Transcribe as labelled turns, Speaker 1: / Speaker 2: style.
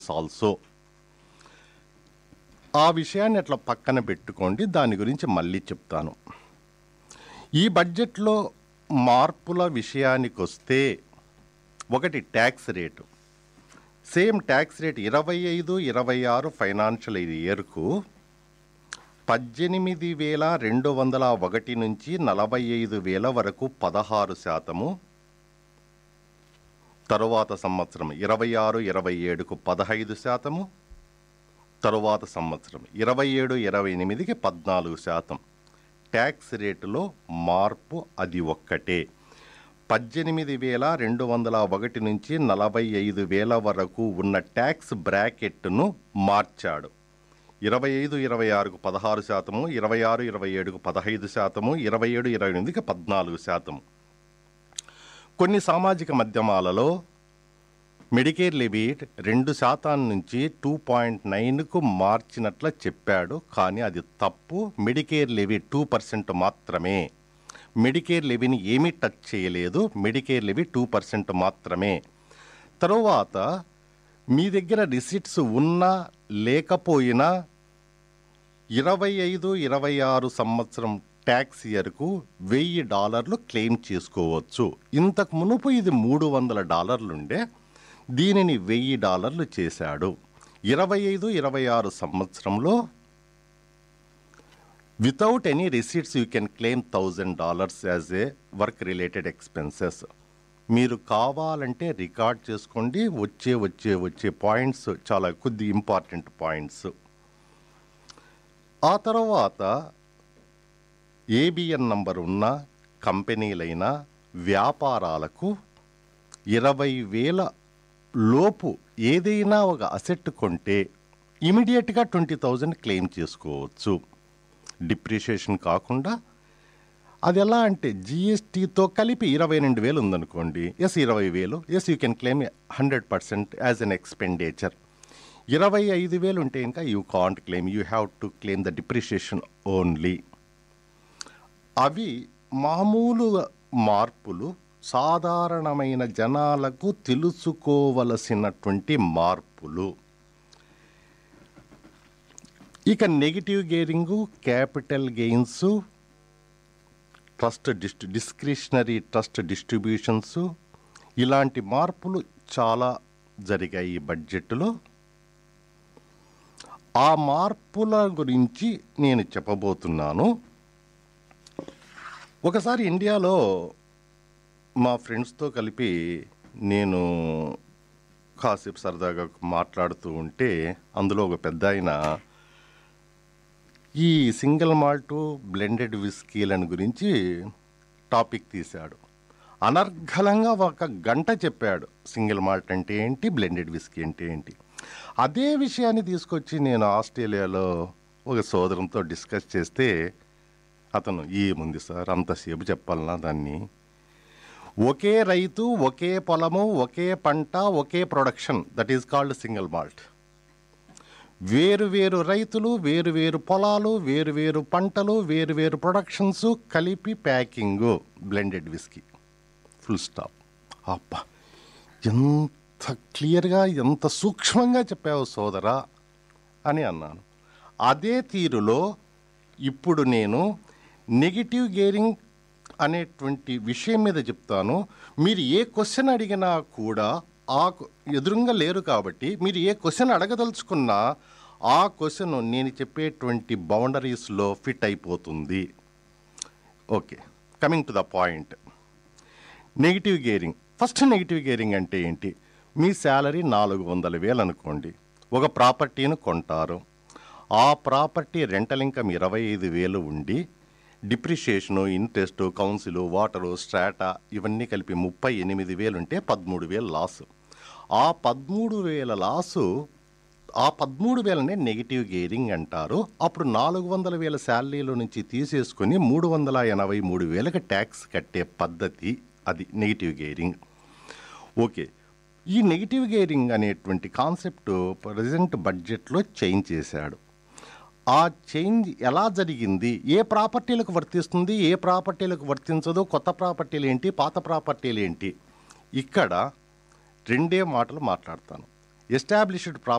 Speaker 1: also ఆ విషయాన్ని అట్లా పక్కన పెట్టుకోండి దాని గురించి మళ్ళీ చెప్తాను ఈ బడ్జెట్లో మార్పుల విషయానికి వస్తే ఒకటి tax rate same tax rate ఇరవై ఐదు ఇరవై ఆరు ఫైనాన్షియల్ ఇయర్కు పద్దెనిమిది వేల రెండు వందల ఒకటి నుంచి నలభై ఐదు వేల వరకు పదహారు శాతము తరువాత సంవత్సరం ఇరవై ఆరు ఇరవై ఏడుకు పదహైదు శాతము తరువాత సంవత్సరం ఇరవై ఏడు ఇరవై ఎనిమిదికి పద్నాలుగు శాతం ట్యాక్స్ రేటులో మార్పు అది ఒక్కటే పద్దెనిమిది వేల రెండు వందల ఒకటి నుంచి నలభై ఐదు వేల వరకు ఉన్న ట్యాక్స్ బ్రాకెట్ను మార్చాడు ఇరవై ఐదు ఇరవై ఆరుకు పదహారు శాతము ఇరవై ఆరు ఇరవై ఏడుకు పదహైదు శాతము ఇరవై ఏడు ఇరవై ఎనిమిదికి పద్నాలుగు శాతము కొన్ని సామాజిక మాధ్యమాలలో మెడికేర్ లిమిట్ రెండు శాతం నుంచి టూ పాయింట్ నైన్కు మార్చినట్ల చెప్పాడు కానీ అది తప్పు మెడికేర్ లెవీ టూ పర్సెంట్ మాత్రమే మెడికేర్ లెవీని ఏమీ టచ్ చేయలేదు మెడికేర్ లెవీ టూ పర్సెంట్ మాత్రమే తరువాత మీ దగ్గర రిసిట్స్ ఉన్నా లేకపోయినా ఇరవై ఐదు ఇరవై ఆరు సంవత్సరం ట్యాక్స్ ఇయర్కు వెయ్యి డాలర్లు క్లెయిమ్ చేసుకోవచ్చు ఇంతకు మునుపు ఇది మూడు వందల డాలర్లుండే దీనిని వెయ్యి డాలర్లు చేశాడు ఇరవై ఐదు ఇరవై ఆరు సంవత్సరంలో without any receipts you can claim thousand dollars as a work related expenses మీరు కావాలంటే రికార్డ్ చేసుకోండి వచ్చే వచ్చే వచ్చే పాయింట్స్ చాలా కొద్ది ఇంపార్టెంట్ పాయింట్స్ ఆ తర్వాత ఏబిఎన్ నంబర్ ఉన్న కంపెనీలైన వ్యాపారాలకు ఇరవై వేల లోపు ఏదైనా ఒక అసెట్ కొంటే ఇమీడియట్గా ట్వంటీ థౌజండ్ క్లెయిమ్ చేసుకోవచ్చు డిప్రిషియేషన్ కాకుండా అది ఎలా అంటే జిఎస్టీతో కలిపి ఇరవై రెండు వేలు ఉందనుకోండి ఎస్ ఇరవై వేలు yes you can claim hundred percent as an expenditure ఇరవై ఐదు వేలు ఉంటే ఇంకా you can't claim you have to claim the depreciation only అవి మామూలు మార్పులు సాధారణమైన జనాలకు తెలుసుకోవలసినటువంటి మార్పులు ఇక negative gearing capital gains trust డిస్ట్ డిస్క్రిషనరీ ట్రస్ట్ డిస్ట్రిబ్యూషన్స్ ఇలాంటి మార్పులు చాలా జరిగాయి ఈ బడ్జెట్లో ఆ మార్పుల గురించి నేను చెప్పబోతున్నాను ఒకసారి ఇండియాలో మా ఫ్రెండ్స్తో కలిపి నేను కాసేపు సరదాగా మాట్లాడుతూ ఉంటే అందులో ఒక పెద్ద ఆయన ఈ సింగిల్ మాల్ట్ బ్లెండెడ్ విస్కీలను గురించి టాపిక్ తీశాడు అనర్ఘలంగా ఒక గంట చెప్పాడు సింగిల్ మాల్ట్ అంటే ఏంటి బ్లెండెడ్ విస్కీ అంటే ఏంటి అదే విషయాన్ని తీసుకొచ్చి నేను ఆస్ట్రేలియాలో ఒక సోదరంతో డిస్కస్ చేస్తే అతను ఏముంది సార్ అంతసేపు చెప్పాలన్నా దాన్ని ఒకే రైతు ఒకే పొలము ఒకే పంట ఒకే production that is called single malt వేరు వేరు రైతులు వేరు వేరు పొలాలు వేరు వేరు పంటలు వేరు వేరు ప్రొడక్షన్స్ కలిపి packing blended whisky full stop అబ్బా ఎంత క్లియర్గా ఎంత సూక్ష్మంగా చెప్పావు సోదరా అని అన్నాను అదే తీరులో ఇప్పుడు నేను నెగిటివ్ గేరింగ్ అనేటువంటి విషయం మీద చెప్తాను మీరు ఏ క్వశ్చన్ అడిగినా కూడా ఆ కు- ఎదురుగా లేరు కాబట్టి మీరు ఏ క్వశ్చన్ అడగదలుచుకున్నా ఆ క్వశ్చన్ నేను చెప్పేటువంటి బౌండరీస్లో ఫిట్ అయిపోతుంది okay coming to the point negative gearing first negative gearing అంటే ఏంటి మీ శాలరీ నాలుగు వందల వేలు అనుకోండి ఒక ప్రాపర్టీని కొంటారు ఆ ప్రాపర్టీ రెంటల్ ఇన్కమ్ ఇరవై ఐదు వేలు ఉండి depreciation interest council water strata ఇవన్నీ కలిపి ముప్పై ఎనిమిది వేలు ఉంటే పదమూడు వేలు లాసు ఆ పదమూడు వేల లాసు ఆ పదమూడు వేలనే నెగిటివ్ గేరింగ్ అంటారు అప్పుడు నాలుగు వందల వేల శాలరీలో నుంచి తీసేసుకొని మూడు వందల ఎనభై మూడు వేలకు ట్యాక్స్ కట్టే పద్ధతి అది నెగిటివ్ గేరింగ్ ఓకే ఈ నెగిటివ్ గేరింగ్ అనేటువంటి కాన్సెప్ట్ ప్రజెంట్ బడ్జెట్లో చేంజ్ చేశాడు ఆ చేంజ్ ఎలా జరిగింది ఏ ప్రాపర్టీలకు వర్తిస్తుంది ఏ ప్రాపర్టీలకు వర్తించదు కొత్త ప్రాపర్టీలు ఏంటి పాత ప్రాపర్టీలు ఏంటి ఇక్కడ రెండే మాటలు మాట్లాడతాను ఎస్టాబ్లిష్డ్